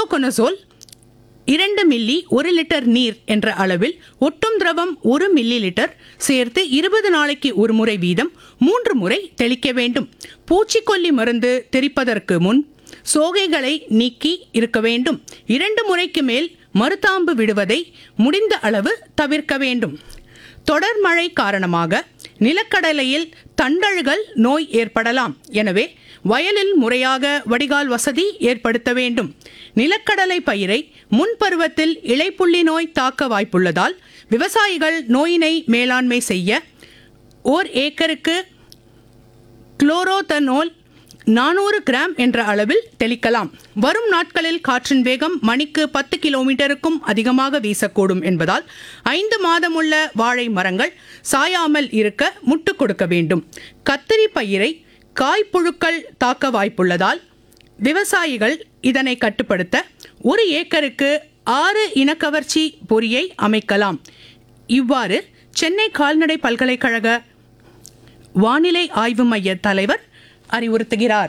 புரோஃபோகொனசோல் இரண்டு மில்லி ஒரு லிட்டர் நீர் என்ற அளவில் ஒட்டும் திரவம் ஒரு மில்லி லிட்டர் சேர்த்து இருபது நாளைக்கு ஒரு முறை வீதம் மூன்று முறை தெளிக்க வேண்டும் பூச்சிக்கொல்லி மருந்து தெளிப்பதற்கு முன் சோகைகளை நீக்கி இருக்க வேண்டும் இரண்டு முறைக்கு மேல் மருதாம்பு விடுவதை முடிந்த அளவு தவிர்க்க வேண்டும் தொடர் மழை காரணமாக நிலக்கடலையில் தண்டல்கள் நோய் ஏற்படலாம் எனவே வயலில் முறையாக வடிகால் வசதி ஏற்படுத்த வேண்டும் நிலக்கடலை பயிரை முன்பருவத்தில் இலைப்புள்ளி நோய் தாக்க வாய்ப்புள்ளதால் விவசாயிகள் நோயினை மேலாண்மை செய்ய ஓர் ஏக்கருக்கு குளோரோதனோல் நானூறு கிராம் என்ற அளவில் தெளிக்கலாம் வரும் நாட்களில் காற்றின் வேகம் மணிக்கு பத்து கிலோமீட்டருக்கும் அதிகமாக வீசக்கூடும் என்பதால் ஐந்து மாதமுள்ள வாழை மரங்கள் சாயாமல் இருக்க முட்டு கொடுக்க வேண்டும் கத்திரி பயிரை காய்ப்புழுக்கள் தாக்க வாய்ப்புள்ளதால் விவசாயிகள் இதனை கட்டுப்படுத்த ஒரு ஏக்கருக்கு ஆறு இனக்கவர்ச்சி பொறியை அமைக்கலாம் இவ்வாறு சென்னை கால்நடை பல்கலைக்கழக வானிலை ஆய்வு மைய தலைவர் அறிவுறுத்துகிறார்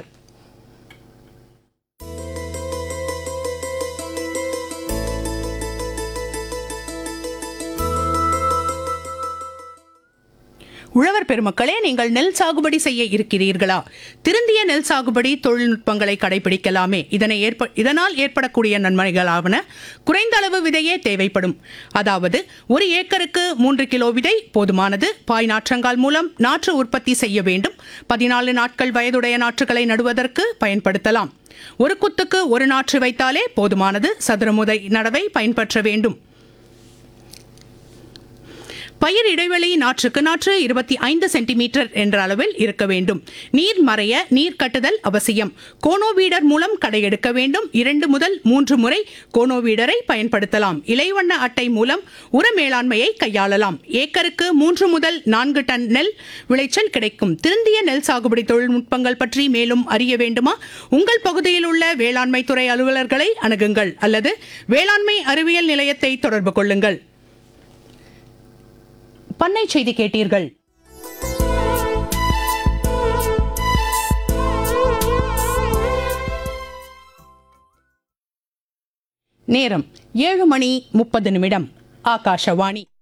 உழவர் பெருமக்களே நீங்கள் நெல் சாகுபடி செய்ய இருக்கிறீர்களா திருந்திய நெல் சாகுபடி தொழில்நுட்பங்களை கடைபிடிக்கலாமே இதனை ஏற்ப இதனால் ஏற்படக்கூடிய நன்மைகளாவன குறைந்த அளவு விதையே தேவைப்படும் அதாவது ஒரு ஏக்கருக்கு மூன்று கிலோ விதை போதுமானது பாய் நாற்றங்கால் மூலம் நாற்று உற்பத்தி செய்ய வேண்டும் பதினாலு நாட்கள் வயதுடைய நாற்றுகளை நடுவதற்கு பயன்படுத்தலாம் ஒரு குத்துக்கு ஒரு நாற்று வைத்தாலே போதுமானது சதுரமுதை நடவை பயன்பற்ற வேண்டும் பயிர் இடைவெளி நாற்றுக்கு நாற்று இருபத்தி ஐந்து சென்டிமீட்டர் என்ற அளவில் இருக்க வேண்டும் நீர் மறைய நீர் கட்டுதல் அவசியம் கோனோவீடர் மூலம் கடை எடுக்க வேண்டும் இரண்டு முதல் மூன்று முறை கோனோவீடரை பயன்படுத்தலாம் இலைவண்ண அட்டை மூலம் உர மேலாண்மையை கையாளலாம் ஏக்கருக்கு மூன்று முதல் நான்கு டன் நெல் விளைச்சல் கிடைக்கும் திருந்திய நெல் சாகுபடி தொழில்நுட்பங்கள் பற்றி மேலும் அறிய வேண்டுமா உங்கள் பகுதியில் உள்ள வேளாண்மை துறை அலுவலர்களை அணுகுங்கள் அல்லது வேளாண்மை அறிவியல் நிலையத்தை தொடர்பு கொள்ளுங்கள் பண்ணை செய்தி கேட்டீர்கள் நேரம் ஏழு மணி முப்பது நிமிடம் ஆகாஷவாணி